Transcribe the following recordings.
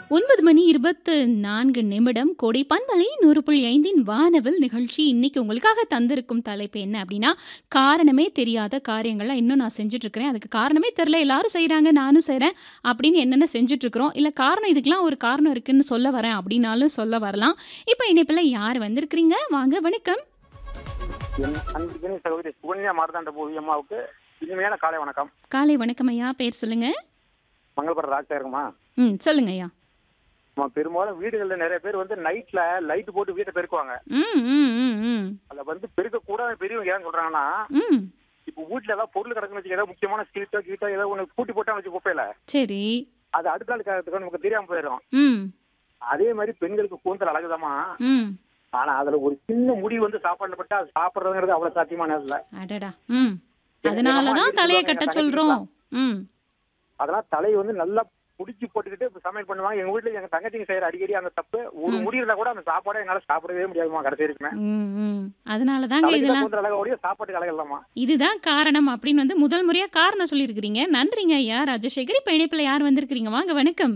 9 மணி 24 நிமிடம் கோடை பண்பலை 100.5இன் வானவில் நிகழ்ச்சி இன்னைக்கு உங்களுக்காக தந்திருக்கும் தலைப்பு என்ன அப்படின்னா, காரணமே தெரியாத காரியங்கள்லாம் இன்னும் நான் செஞ்சுட்ருக்கிறேன். அதுக்கு காரணமே தெரியல. எல்லாரும் செய்றாங்க, நானும் செய்றேன் அப்படின்னு என்னென்ன செஞ்சுட்ருக்கிறோம். இல்ல காரணம் இதுக்கெல்லாம் ஒரு காரணம் இருக்குன்னு சொல்ல வரேன் அப்படின்னாலும் சொல்ல வரலாம். இப்ப இணைப்பில யார் வந்திருக்கிறீங்க? வாங்க வணக்கம். என் அன்பிற்கினிய சகோதரி சுகன்யா மார்த்தாண்ட பூவி அம்மாவுக்கு இனிமையான காலை வணக்கம் காலை வணக்கம் ஐயா. பேர் சொல்லுங்க. மங்களபுரம் ராஜசேகரமா ம். சொல்லுங்க ஐயா. நம்ம பெரும்பாலும் வீடுகள்ல நிறைய பேர் வந்து நைட்ல லைட் போட்டு வீட்டை பெருக்குவாங்க ம், ம், ம், ம். அதுல வந்து பெருக்க கூட பெரியவங்க ஏன் சொல்றாங்கன்னா ம். இப்போ வீட்டுல ஏதாவது பொருள் கிடக்குன்னு வச்சுக்க ஏதாவது முக்கியமான சீட்டோ கீட்டோ ஏதோ ஒண்ணு பூட்டி போட்டா வச்சு குப்பையில சரி. அது அடுத்த நாள் காலத்துக்கு நமக்கு தெரியாம போயிடும் ம். அதே மாதிரி பெண்களுக்கு கூந்தல் அழகுதாமா ம். ஆனா அதுல ஒரு சின்ன முடி வந்து சாப்பாடுல பட்டு அது சாப்பிடுறதுங்கிறது அவ்வளவு சாத்தியமான இல்ல அடடா! ம். எங்க அதனால அம்மா தான் வீட்டுக்கு தலைய வருவாங்க, கட்ட எங்க சொல்றோம். ம். அதெல்லாம் தலையை வந்து நல்லா புடிச்சு போட்டுக்கிட்டு இப்ப சமையல் பண்ணுவாங்க எங்க வீட்டுல எங்க தங்கச்சிங்க செய்யற அடிக்கடி அந்த தப்பு ஒரு முடி இருந்தா கூட அந்த சாப்பாடே என்னால சாப்பிடவே முடியாதுமா கடைசி இருக்குமே ம், ம். அதனால தாங்க தலைக்கு இதெல்லாம் கூந்தல் அழகோடைய சாப்பாட்டுக்கு அழகு இல்லாமா இதுதான் காரணம் அப்படின்னு வந்து முதல் முறையா காரணம் சொல்லியிருக்கிறீங்க. நன்றிங்க ஐயா ராஜசேகர். இப்ப இணைப்பில யார் வந்திருக்கிறீங்க? வாங்க வணக்கம்.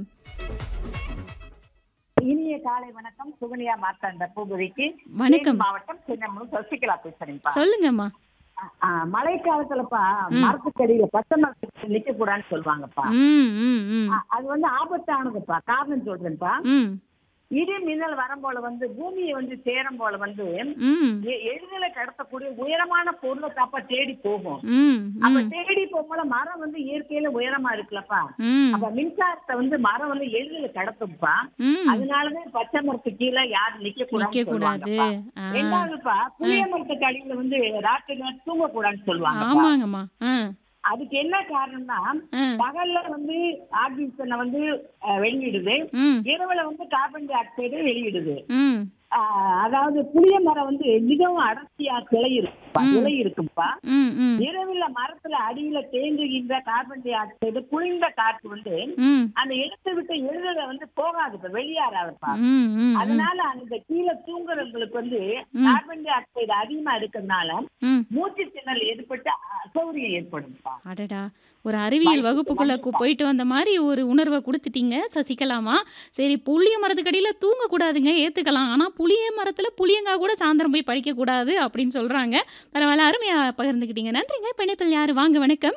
இனிய காலை வணக்கம் சுகன்யா மார்த்தாண்ட பூபதிக்கு வணக்கம். தேனி மாவட்டம் சின்னமனூர் சசிகலா பேசுறேன்ப்பா சொல்லுங்கம்மா. ஆ, மழை காலத்துலப்பா ம். மரத்துக்கடியில பச்சை மரத்துக்கு நிக்க கூடாதுன்னு சொல்லுவாங்கப்பா ம், ம், ம். ஆ, அது வந்து ஆபத்தானதுப்பா காரணம் சொல்றேன்ப்பா ம். இடி மின்னல் வரும் போல வந்து பூமியை வந்து சேரும் போல வந்து ம். எ- எளிதில கடத்தக்கூடிய உயரமான பொருளை தாப்பா தேடி போகும் ம். அப்ப ம். தேடி போகும்போது மரம் வந்து இயற்கையில உயரமா இருக்குல்லப்பா ம். அப்ப மின்சாரத்தை வந்து மரம் வந்து எளிதில கடத்தும்ப்பா ம். அதனாலதான் பச்சை மரத்துக்கு கீழே யாரும் நிக்க நிக்க கூடாதுன்னு கூடாது. சொல்லுவாங்கப்பா ஆ. ரெண்டாவதுப்பா புளிய மரத்துக்கு அடியில வந்து ராத்திரி தூங்க கூடாதுன்னு சொல்லுவாங்க ஆமாங்கம்மா. ஆ. அதுக்கு என்ன காரணம்னா ஆ. பகல்ல வந்து ஆக்சிஜனை வந்து அஹ், வெளியிடுது ம். இரவுல வந்து கார்பன் டை ஆக்சைடு வெளியிடுது ம். ஆஹ், அதாவது புளிய மரம் வந்து மிகவும் அடர்த்தியா கிளை இருக்குப்பா ம். இலை இருக்குப்பா ம். ம். இரவுல மரத்துல அடியில தேங்குகின்ற கார்பன் டை ஆக்சைடு குளிர்ந்த காற்று வந்து ம். அந்த இடத்தை விட்டு எழுதுல வந்து போகாதுப்பா வெளியேறாதுப்பா ம். ம். அதனால அந்த கீழே தூங்குறவங்களுக்கு வந்து ம். கார்பன் டை ஆக்சைடு அதிகமா இருக்கிறதுனால ம். மூச்சு திணறல் ஏற்பட்டு அசௌகரியம் ஏற்படும்ப்பா அடடா! ஒரு அறிவியல் வகுப்புக்குள்ள கு போயிட்டு வந்த மாரி ஒரு உணர்வ குடுத்துட்டீங்க சசிகலாம்மா. சரி புளிய மரத்துக்கடியில தூங்கக்கூடாதுங்க ஏத்துக்கலாம். ஆனா புளிய மரத்துல புளியங்கா கூட சாயந்தரம் போய் பறிக்கக்கூடாது அப்படின்னு சொல்றாங்க. பரவால்ல அருமையா பகிர்ந்துக்கிட்டீங்க. நன்றிங்க. இப்ப இணைப்பில் யாரு? வாங்க வணக்கம்.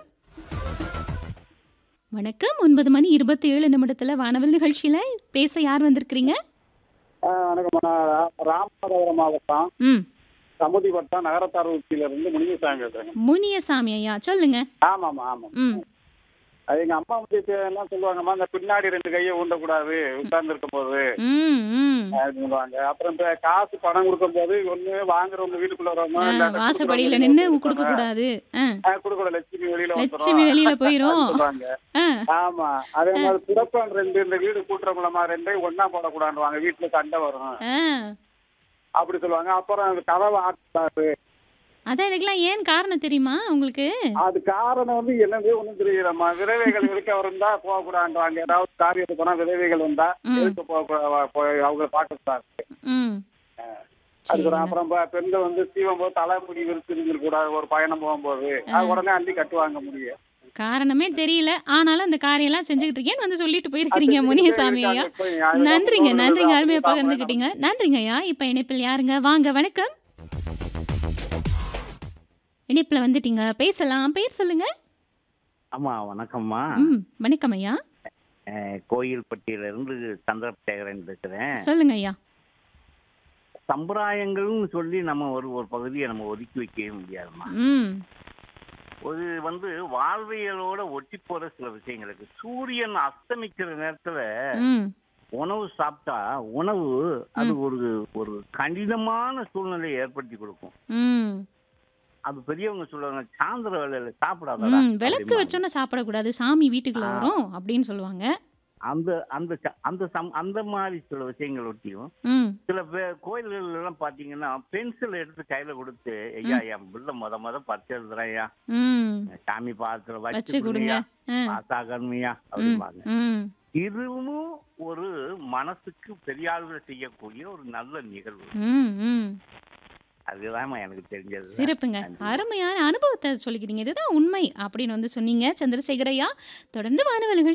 வணக்கம். 9 மணி 27 நிமிடத்துல வானவில் நிகழ்ச்சியில பேச யார் வந்திருக்கிறீங்க? வணக்கம் நான் ரா- ராமநாதபுரம் மாவட்டம் ம். சமுதி வட்டம் நகரத்தார் உச்சியில இருந்து முனியசாமி பேசுறேங்க முனியசாமி ஐயா சொல்லுங்க. ஆமாமா ஆமா ம். அது எங்க அம்மா வந்து இப்ப என்ன சொல்லுவாங்கம்மா இந்த பின்னாடி ரெண்டு கையை ஊண்டக்கூடாது உட்கார்ந்து இருக்கும் போது ம். ம். அப்படின்னு சொல்லுவாங்க அப்புறம் இந்த காசு பணம் கொடுக்கும் போது ஒண்ணு வாங்குறவங்க வீட்டுக்குள்ள வரவங்க ஆ, இல்லாட்ட வாசப்படியில கொடுக்குறவங்க நின்னு வெளியில கொடுக்க இருப்பாங்க. கூடாது. ஆ. ஆ, கொடுக்கூட லட்சுமி வெளியில வந்துரும். லட்சுமி வெளியில போயிரும். சொல்லுவாங்க ஆ. ஆமா அதே மாதிரி புறப்பான் ரெண்டு இந்த வீடு கூட்டுறவங்களமா ரெண்டையும் ஒண்ணா போடக்கூடாதுவாங்க வீட்டுல சண்டை வரும் ஆ. அப்படி சொல்லுவாங்க அப்புறம் அந்த கதவை ஆட்டாரு அதான் இதுக்கெல்லாம் ஏன் காரணம் தெரியுமா உங்களுக்கு? அது காரணம் வந்து என்னது ஒண்ணும் தெரியலம்மா விதவைகள் இருக்க இருந்தா போகக்கூடாதுவாங்க ஏதாவது காரியத்துக்கு போனா விதவைகள் வந்தா ம். எதுக்கு போக போய் அவங்கள பார்க்கக்கூடாது ம். அதுக்கு சரி. அப்புறம் ப- பெண்கள் வந்து சீவம் போது தலைமுடி விரிச்சு கூடாது ஒரு பயணம் போகும்போது அது உடனே அள்ளி கட்டுவாங்க முடியும் காரணமே தெரியல. ஆனாலும் அந்த காரியம்லாம் செஞ்சுக்கிட்டு இருக்கேன்னு வந்து சொல்லிட்டு போயிருக்கிறீங்க முனியசாமி ஐயா. நன்றிங்க. நன்றிங்க. அருமையா பகிர்ந்துக்கிட்டீங்க. நன்றிங்க ஐயா. இப்ப இணைப்பில் யாருங்க? வாங்க வணக்கம். இணைப்பில் வந்துட்டீங்க. பேசலாம். பேர் சொல்லுங்க. ஆமா வணக்கம்மா ம். வணக்கம் ஐயா. அஹ், கோயில்பட்டியில இருந்து சந்திரசேகரன் பேசுறேன் சொல்லுங்க ஐயா. சம்பிரதாயங்கள்னு சொல்லி நம்ம ஒரு ஒரு பகுதியை நம்ம ஒதுக்கி வைக்கவே முடியாதும்மா ம். ஒரு வந்து வாழ்வியலோட ஒட்டி போற சில விஷயங்கள் இருக்கு சூரியன் அஸ்தமிக்கிற நேரத்துல ம். உணவு சாப்பிட்டா உணவு அது ஒரு ஒரு கடினமான சூழ்நிலையை ஏற்படுத்தி கொடுக்கும் ம். அது பெரியவங்க சொல்லுவாங்க சாயந்தர வேலையில சாப்பிடாதடா ம். விளக்கு அப்படிம்பாங்க. வச்சோன்னே சாப்பிடக்கூடாது. சாமி வீட்டுக்குள்ள ஆ. வரும் அப்படின்னு சொல்லுவாங்க. அந்த அந்த ச- அந்த சம் அந்த மாதிரி சில விஷயங்கள் ஒட்டியும் ம். சில பேர் கோயில்கள் எல்லாம் பாத்தீங்கன்னா பென்சில் எடுத்து கையில கொடுத்து ஐயா என் பிள்ளை முத முத பரிசு எழுதுறேன் ஐயா ம். சாமி பாத்திரம் வச்சு வச்சு கொடுங்க. கொடுங்க ஆ. பாத்தா கண்மையா ம். அப்படிம்பாங்க ம். இதுவும் ஒரு மனசுக்கு பெரிய ஆளுகள் செய்யக்கூடிய ஒரு நல்ல நிகழ்வு ம். ம். அதுதான் எனக்கு தெரிஞ்சது சிறப்புங்க. அருமையான அனுபவத்த சொல்லிக்கிறீங்க. இதுதான் உண்மை அப்படின்னு வந்து சொன்னீங்க சந்திரசேகர் ஐயா. தொடர்ந்து வானவல்கள்